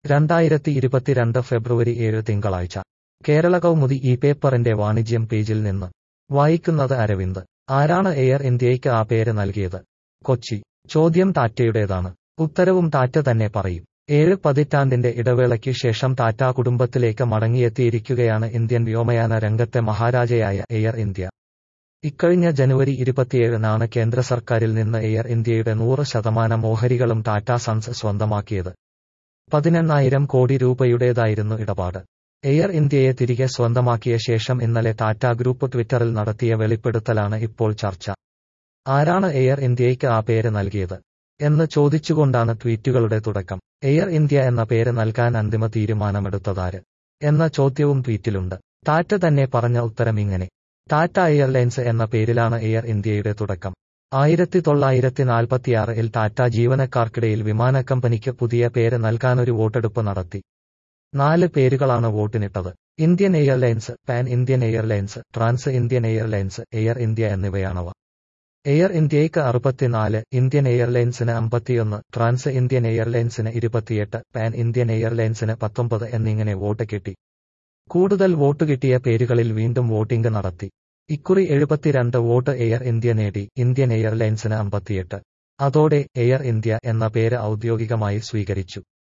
രണ്ടായിരത്തി ഇരുപത്തിരണ്ട് ഫെബ്രുവരി ഏഴ് തിങ്കളാഴ്ച കേരള കൗമുദി ഈ പേപ്പറിന്റെ വാണിജ്യം പേജിൽ നിന്ന് വായിക്കുന്നത് അരവിന്ദ് ആരാണ് എയർ ഇന്ത്യയ്ക്ക് ആ പേര് നൽകിയത് കൊച്ചി ചോദ്യം ടാറ്റയുടേതാണ് ഉത്തരവും ടാറ്റ തന്നെ പറയും ഏഴ് പതിറ്റാണ്ടിന്റെ ഇടവേളയ്ക്ക് ശേഷം ടാറ്റ കുടുംബത്തിലേക്ക് മടങ്ങിയെത്തിയിരിക്കുകയാണ് ഇന്ത്യൻ വ്യോമയാന രംഗത്തെ മഹാരാജയായ എയർ ഇന്ത്യ ഇക്കഴിഞ്ഞ ജനുവരി ഇരുപത്തിയേഴിനാണ് കേന്ദ്ര സർക്കാരിൽ നിന്ന് എയർ ഇന്ത്യയുടെ നൂറ് ശതമാനം ഓഹരികളും ടാറ്റ സൺസ് സ്വന്തമാക്കിയത് പതിനെണ്ണായിരം കോടി രൂപയുടേതായിരുന്നു ഇടപാട് എയർ ഇന്ത്യയെ തിരികെ സ്വന്തമാക്കിയ ശേഷം ഇന്നലെ ടാറ്റ ഗ്രൂപ്പ് ട്വിറ്ററിൽ നടത്തിയ വെളിപ്പെടുത്തലാണ് ഇപ്പോൾ ചർച്ച ആരാണ് എയർ ഇന്ത്യയ്ക്ക് ആ പേര് നൽകിയത് എന്ന് ചോദിച്ചുകൊണ്ടാണ് ട്വീറ്റുകളുടെ തുടക്കം എയർ ഇന്ത്യ എന്ന പേര് നൽകാൻ അന്തിമ തീരുമാനമെടുത്തതാര് എന്ന ചോദ്യവും ട്വീറ്റിലുണ്ട് ടാറ്റ തന്നെ പറഞ്ഞ ഉത്തരം ഇങ്ങനെ ടാറ്റ എയർലൈൻസ് എന്ന പേരിലാണ് എയർ ഇന്ത്യയുടെ തുടക്കം ആയിരത്തി തൊള്ളായിരത്തി നാൽപ്പത്തിയാറിൽ ടാറ്റ ജീവനക്കാർക്കിടയിൽ വിമാന കമ്പനിക്ക് പുതിയ പേര് നൽകാനൊരു വോട്ടെടുപ്പ് നടത്തി നാല് പേരുകളാണ് വോട്ടിനിട്ടത് Indian Airlines Pan Indian Airlines Trans Indian Airlines Air India എന്നിവയാണവ എയർ ഇന്ത്യയ്ക്ക് അറുപത്തിനാല് ഇന്ത്യൻ എയർലൈൻസിന് അമ്പത്തിയൊന്ന് ട്രാൻസ് ഇന്ത്യൻ എയർലൈൻസിന് ഇരുപത്തിയെട്ട് പാൻ ഇന്ത്യൻ എയർലൈൻസിന് പത്തൊമ്പത് എന്നിങ്ങനെ വോട്ട് കിട്ടി കൂടുതൽ വോട്ട് കിട്ടിയ പേരുകളിൽ വീണ്ടും വോട്ടിംഗ് നടത്തി ഇക്കുറി എഴുപത്തിരണ്ട് വോട്ട് എയർ ഇന്ത്യ നേടി ഇന്ത്യൻ എയർലൈൻസിന് അമ്പത്തിയെട്ട് അതോടെ എയർ ഇന്ത്യ എന്ന പേര് ഔദ്യോഗികമായി സ്വീകരിച്ചു